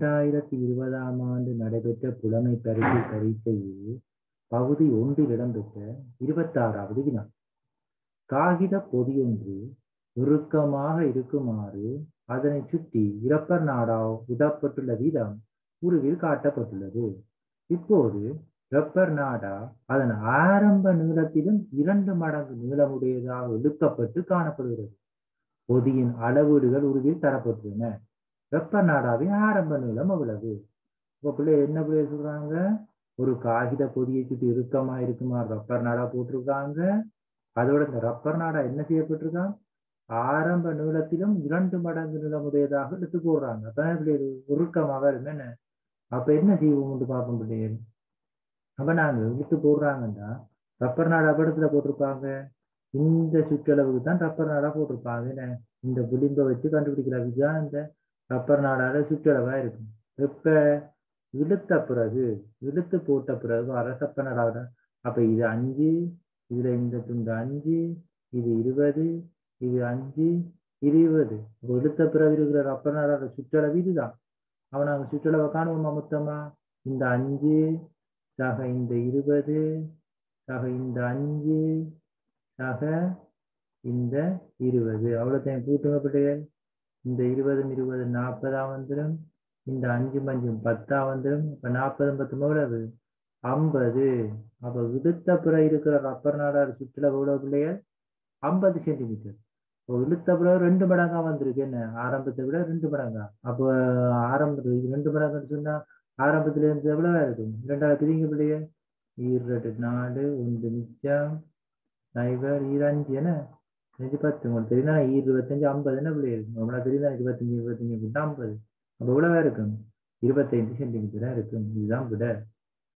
இரண்டாயிரத்தி இருபதாம் ஆண்டு நடைபெற்ற புலமை பரிசு பரீட்சையில் பகுதி ஒன்றில் இடம்பெற்ற இருபத்தாறாவது வினா காகித பொதியொன்று இறுக்கமாக இருக்குமாறு அதனை சுற்றி இரப்பர் நாடா விடப்பட்டுள்ள விதம் உருவில் காட்டப்பட்டுள்ளது இப்போது ரப்பர் நாடா அதன் ஆரம்ப நீளத்திலும் இரண்டு மடங்கு நீளமுடையதாக இழுக்கப்பட்டு காணப்படுகிறது பொதியின் அளவீடுகள் உருவில் தரப்பட்டுள்ளன ரப்பர் நாடாவின் ஆரம்ப நீளம் அவ்வளவு இப்போ பிள்ளை என்ன பிள்ளை சொல்றாங்க ஒரு காகித பொதியை சுற்றி இறுக்கமா இருக்குமா ரப்பர் நாடா போட்டிருக்காங்க அதோட இந்த ரப்பர் நாடா என்ன செய்யப்பட்டிருக்கான் ஆரம்ப நீளத்திலும் இரண்டு மடங்கு நீளமுடையதாக எடுத்து போடுறாங்க அப்ப இப்படி உருக்கமாக இருக்கும் என்ன அப்ப என்ன செய்வோம்னு பார்ப்போம் பிள்ளைகள் அப்ப நாங்க இழுத்து போடுறாங்கன்னா ரப்பர் நாடா படத்துல போட்டிருப்பாங்க இந்த சுற்றளவுக்கு தான் ரப்பர் நாடா போட்டிருப்பாங்க என்ன இந்த விளிம்பை வச்சு கண்டுபிடிக்கிற இதுதான் இந்த ரப்பர் நாடால சுற்றளவா இருக்கும் எப்ப இழுத்த பிறகு இழுத்து போட்ட பிறகு அரசப்ப நாடாவிட அப்ப இது அஞ்சு இதுல இந்த துண்டு அஞ்சு இது இருபது இது அஞ்சு இது இருபது அப்ப இழுத்த பிறகு இருக்கிற ரப்பர் நாடாட சுற்றளவு இதுதான் அவன் நாங்க சுற்றளவை காணுவோமா மொத்தமா இந்த அஞ்சு சக இந்த இருபது சக இந்த அஞ்சு சக இந்த இருபது அவ்வளோத்தையும் கூட்டுங்க பிள்ளைகள் இந்த இருபதும் இருபது நாற்பதா வந்துடும் இந்த அஞ்சு மஞ்சும் பத்தா வந்துடும் இப்ப நாற்பதும் பத்து எவ்வளவு ஐம்பது அப்ப இழுத்த பிற இருக்கிற ரப்பர் நாடார் சுற்றுலா எவ்வளவு பிள்ளைகள் ஐம்பது சென்டிமீட்டர் இப்போ இழுத்த பிறகு ரெண்டு மடங்கா வந்திருக்கு என்ன ஆரம்பத்தை விட ரெண்டு மடங்கா அப்போ ஆரம்பத்து ரெண்டு மடங்குன்னு சொன்னா ஆரம்பத்துல இருந்து எவ்வளவு இருக்கும் இரண்டாவது பிரிங்க பிள்ளைய ஈரெட்டு நாலு ஒன்று மிச்சம் சைபர் ஈரஞ்சு என்ன அஞ்சு பத்து உங்களுக்கு தெரியுதா ஈர் இருபத்தஞ்சு ஐம்பது என்ன பிள்ளை இருக்கும் நம்மளா தெரியுதா இருபத்தஞ்சு இருபத்தஞ்சு கூட்டா ஐம்பது அப்போ எவ்வளவா இருக்கும் இருபத்தைந்து சென்டிமீட்டரா இருக்கும் இதுதான் விட